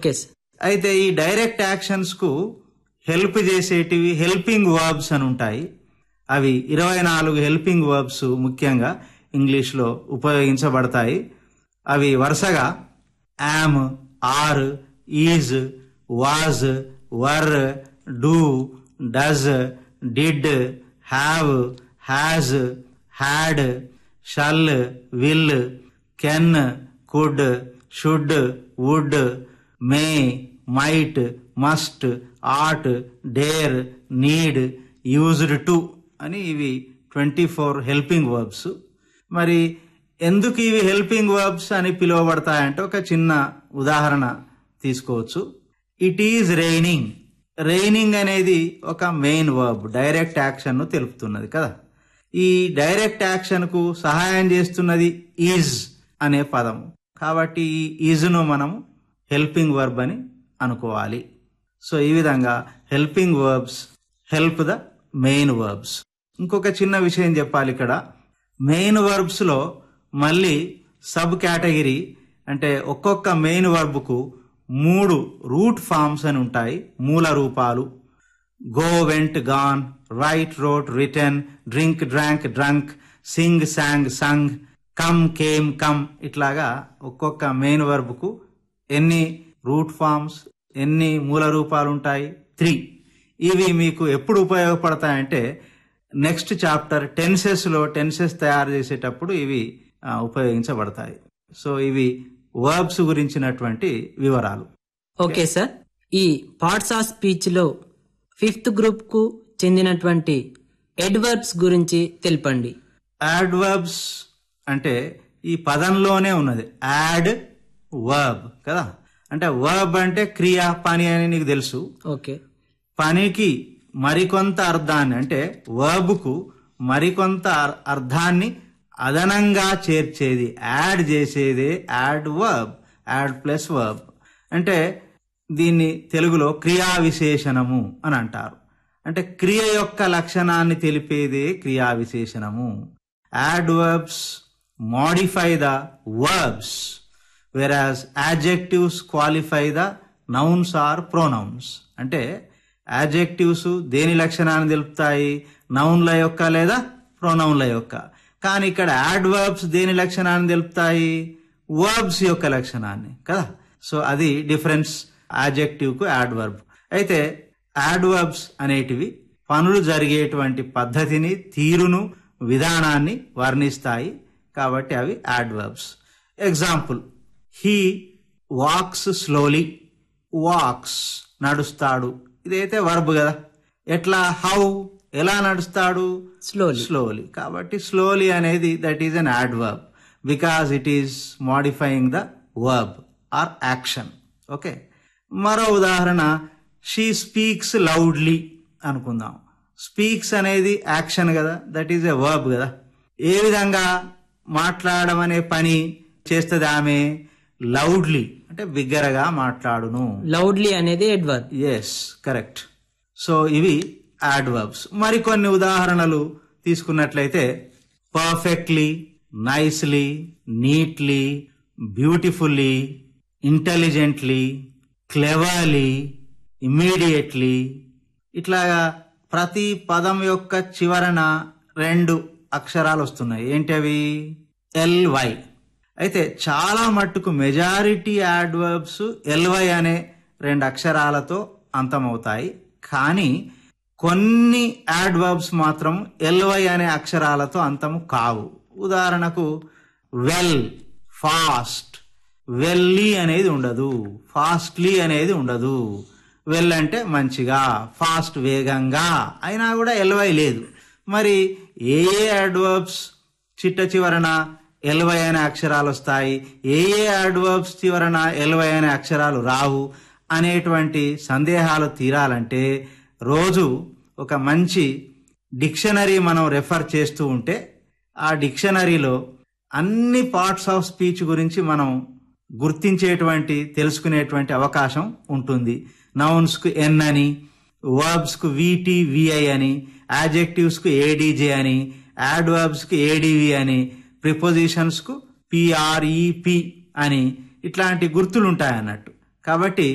okay sir అయితే ఈ direct actions కు హెల్ప్ చేసేటివి హెల్పింగ్ వర్బ్స్ అని ఉంటాయి అవి ఇరవై నాలుగు హెల్పింగ్ వర్బ్స్ ముఖ్యంగా ఇంగ్లీష్లో ఉపయోగించబడతాయి అవి వరుసగా am are is was were do does did have has had shall will can could should would may might must ought dare need used to అని ఇవి ట్వంటీ ఫోర్ హెల్పింగ్ వర్బ్స్ మరి ఎందుకు ఇవి హెల్పింగ్ వర్బ్స్ అని పిలువబడతాయంటే ఒక చిన్న ఉదాహరణ తీసుకోవచ్చు ఇట్ ఈజ్ రైనింగ్ రైనింగ్ అనేది ఒక మెయిన్ వర్బ్ డైరెక్ట్ యాక్షన్ ను తెలుపుతున్నది కదా ఈ డైరెక్ట్ యాక్షన్ కు సహాయం చేస్తున్నది ఈజ్ అనే పదము కాబట్టి ఈ ఈజ్ ను మనం హెల్పింగ్ వర్బ్ అని అనుకోవాలి సో ఈ విధంగా helping verbs help the main verbs ఇంకొక చిన్న విషయం చెప్పాలి ఇక్కడ మెయిన్ వర్బ్స్ లో మళ్ళీ సబ్ కేటగిరీ అంటే ఒక్కొక్క మెయిన్ వర్బ్ కు మూడు రూట్ ఫామ్స్ అని ఉంటాయి మూల రూపాలు go went gone write wrote written drink drank drunk sing sang sung come came come ఇట్లాగా ఒక్కొక్క మెయిన్ వర్బ్ కు ఎన్ని రూట్ ఫామ్స్ ఎన్ని మూల రూపాలు ఉంటాయి త్రీ ఇవి మీకు ఎప్పుడు ఉపయోగపడతాయంటే నెక్స్ట్ చాప్టర్ టెన్సెస్ లో టెన్సెస్ తయారు చేసేటప్పుడు ఇవి ఆ, ఉపయోగించబడతాయి సో ఇవి వర్బ్స్ గురించినటువంటి వివరాలు ఓకే సార్ ఈ పార్ట్స్ ఆఫ్ స్పీచ్ లో ఫిఫ్త్ గ్రూప్ కు చెందినటువంటి ఎడ్వర్బ్స్ గురించి తెలపండి యాడ్వర్బ్స్ అంటే ఈ పదంలోనే ఉన్నది యాడ్ వర్బ్ కదా అంటే వర్బ్ అంటే క్రియ పని అని నీకు తెలుసు ఓకే పనికి మరికొంత అర్థాన్ని అంటే verb కు మరికొంత అర్- అర్థాన్ని అదనంగా చేర్చేది యాడ్ చేసేదే add verb add plus verb అంటే దీన్ని తెలుగులో క్రియా విశేషణము అని అంటారు అంటే క్రియ యొక్క లక్షణాన్ని తెలిపేదే క్రియా విశేషణము adverbs modify the verbs whereas adjectives qualify the nouns or pronouns అంటే యాడ్జెక్టివ్స్ దేని లక్షణాన్ని తెలుపుతాయి నౌన్ల యొక్క లేదా ప్రొనౌన్ల యొక్క కానీ ఇక్కడ యాడ్వర్బ్స్ దేని లక్షణాన్ని తెలుపుతాయి వర్బ్స్ యొక్క లక్షణాన్ని కదా సో అది డిఫరెన్స్ యాడ్జెక్టివ్ కు యాడ్వర్బ్ అయితే యాడ్వర్బ్స్ అనేటివి పనులు జరిగేటువంటి పద్ధతిని తీరును విధానాన్ని వర్ణిస్తాయి కాబట్టి అవి adverbs example he walks slowly walks నడుస్తాడు ఇదైతే వర్బ్ కదా ఎట్లా హౌ ఎలా నడుస్తాడు స్లోలీ స్లోలీ కాబట్టి స్లోలీ అనేది that is an adverb because it is modifying the verb or action okay మరో ఉదాహరణ షీ స్పీక్స్ లౌడ్లీ అనుకుందాం స్పీక్స్ అనేది యాక్షన్ కదా దట్ ఈస్ ఎ వర్బ్ కదా ఏ విధంగా మాట్లాడడం అనే పని చేస్తుంది ఆమె లౌడ్లీ అంటే బిగ్గరగా మాట్లాడును లౌడ్లీ అనేది ఎడ్వర్బ్ ఎస్ కరెక్ట్ సో ఇవి యాడ్వర్బ్స్ మరికొన్ని ఉదాహరణలు తీసుకున్నట్లయితే perfectly nicely neatly beautifully intelligently cleverly immediately ఇట్లాగా ప్రతి పదం యొక్క చివరన రెండు అక్షరాలు వస్తున్నాయి ఏంటవి ఎల్వై అయితే చాలా మట్టుకు మెజారిటీ యాడ్వర్బ్స్ ఎల్వై అనే రెండు అక్షరాలతో అంతమవుతాయి కానీ కొన్ని యాడ్వర్బ్స్ మాత్రం ఎల్వై అనే అక్షరాలతో అంతము కావు ఉదాహరణకు వెల్ ఫాస్ట్ వెల్లీ అనేది ఉండదు ఫాస్ట్లీ అనేది ఉండదు వెల్ అంటే మంచిగా ఫాస్ట్ వేగంగా అయినా కూడా ఎల్వై లేదు మరి ఏ ఏ యాడ్వర్బ్స్ చిట్ట చివరన ఎల్వై అనే అక్షరాలు వస్తాయి ఏ ఏ యాడ్వర్బ్స్ చివరన ఎల్వై అనే అక్షరాలు రావు అనేటువంటి సందేహాలు తీరాలంటే రోజు ఒక మంచి డిక్షనరీ మనం రెఫర్ చేస్తూ ఉంటే ఆ డిక్షనరీలో అన్ని పార్ట్స్ ఆఫ్ స్పీచ్ గురించి మనం గుర్తించేటువంటి తెలుసుకునేటువంటి అవకాశం ఉంటుంది నౌన్స్ కు ఎన్ అని వర్బ్స్ కు విటి విఐ అని యాజెక్టివ్స్ కు ఏడీజే అని యాడ్వర్బ్స్ కు ఏడివి అని ప్రిపోజిషన్స్ కు పిఆర్ఈపి అని ఇట్లాంటి గుర్తులు ఉంటాయి అన్నట్టు కాబట్టి